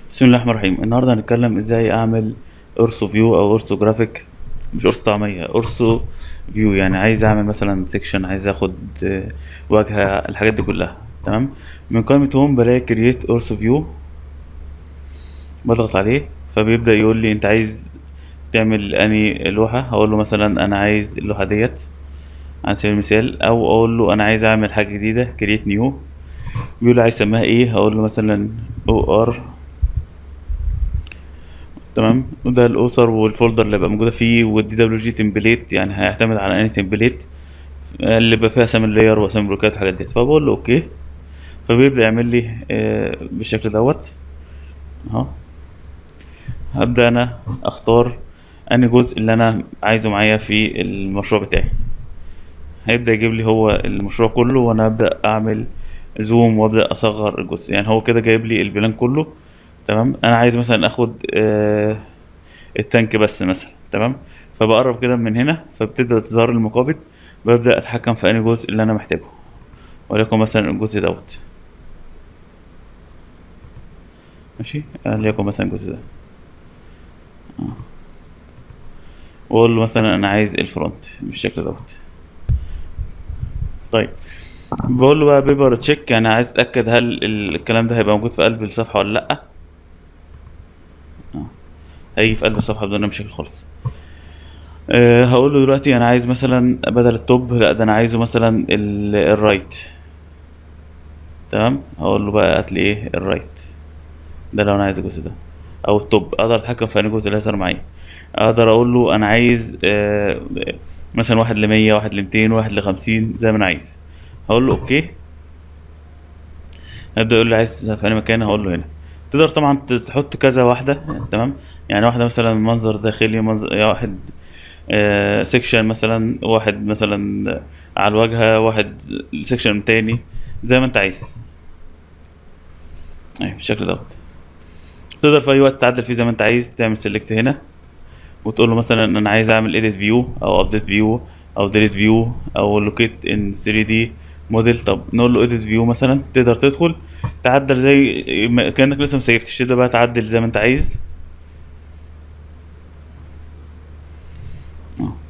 بسم الله الرحمن الرحيم النهارده هنتكلم ازاي اعمل اورسو فيو او اورسو جرافيك مش اورسو طعميه اورسو فيو يعني عايز اعمل مثلا سيكشن عايز اخد آه، واجهه الحاجات دي كلها تمام من قائمه هوم بلاقي كرييت اورسو فيو بضغط عليه فبيبدا يقول لي انت عايز تعمل اني لوحه هقول له مثلا انا عايز اللوحه ديت على سبيل المثال او اقول له انا عايز اعمل حاجه جديده كرييت نيو بيقول لي عايز اسميها ايه هقول له مثلا او ار تمام وده الاسر والفولدر اللي بقى موجوده فيه والدي دبليو جي تمبليت يعني هيعتمد على اني تمبليت اللي بقى فيها اسامي اللاير واسامي البلوكات وحاجات ديت فبقول له اوكي فبيبدا يعمل لي آه، بالشكل دوت اهو هبدا انا اختار انهي جزء اللي انا عايزه معايا في المشروع بتاعي هيبدا يجيب لي هو المشروع كله وانا ابدا اعمل زوم وابدا اصغر الجزء يعني هو كده جايب لي البلان كله تمام انا عايز مثلا اخد آه التانك بس مثلا تمام فبقرب كده من هنا فبتبدا تظهر المقابل ببدا اتحكم في انهي جزء اللي انا محتاجه وليكن مثلا الجزء دوت ماشي وليكن مثلا الجزء ده آه. واقول له مثلا انا عايز الفرونت بالشكل دوت طيب بقول له بقى بيبر تشيك يعني عايز اتاكد هل ال- الكلام ده هيبقى موجود في قلب الصفحه ولا لا هيجي في قلب الصفحه بدون أي مشاكل خالص أه هقول له دلوقتي انا عايز مثلا بدل التوب لا ده انا عايزه مثلا ال- الرايت تمام هقول له بقى هات لي ايه الرايت ده لو انا عايز الجزء ده او التوب اقدر اتحكم في انهي جزء اللي هيظهر معايا اقدر اقول له انا عايز آه، مثلا واحد لمية واحد لميتين واحد لخمسين زي ما انا عايز هقول له اوكي هيبدأ يقول لي عايز في أي مكان هقول له هنا تقدر طبعا تحط كذا واحدة تمام يعني واحدة مثلا منظر داخلي منظر يعني واحد آه سيكشن مثلا واحد مثلا على الواجهة واحد سيكشن تاني زي ما انت عايز ايوه بالشكل دوت تقدر في اي وقت تعدل فيه زي ما انت عايز تعمل سيلكت هنا وتقول له مثلا انا عايز اعمل edit فيو او update فيو او delete فيو او locate in 3D موديل طب نقول له edit فيو مثلا تقدر تدخل تعدل زي ما- كانك لسه مسيفتش تبدا بقى تعدل زي ما انت عايز اه.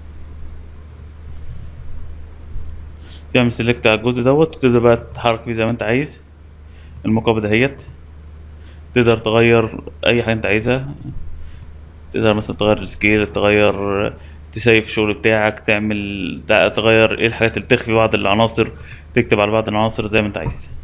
تعمل سيلكت على الجزء دوت وتبدا بقى تتحرك فيه زي ما انت عايز المقابل دهيت تقدر تغير اي حاجه انت عايزها تقدر مثلا تغير السكيل تغير تسيف الشغل بتاعك تعمل تع- تغير ايه الحاجات اللي تخفي بعض العناصر تكتب على بعض العناصر زي ما انت عايز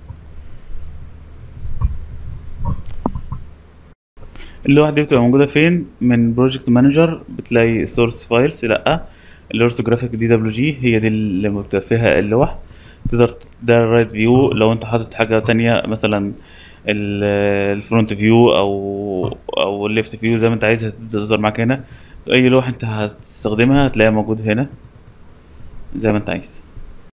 اللوحة دي بتبقى موجودة فين من بروجكت مانجر بتلاقي سورس فايلز لا الاورثوجرافيك دي دبليو جي هي دي اللي بتبقى فيها اللوح تقدر ت- ده الرايت فيو لو انت حاطط حاجة تانية مثلا الفرونت فيو او او الليفت فيو زي ما انت عايز هتبدأ تظهر معاك هنا اي لوحة انت هتستخدمها هتلاقيها موجودة هنا زي ما انت عايز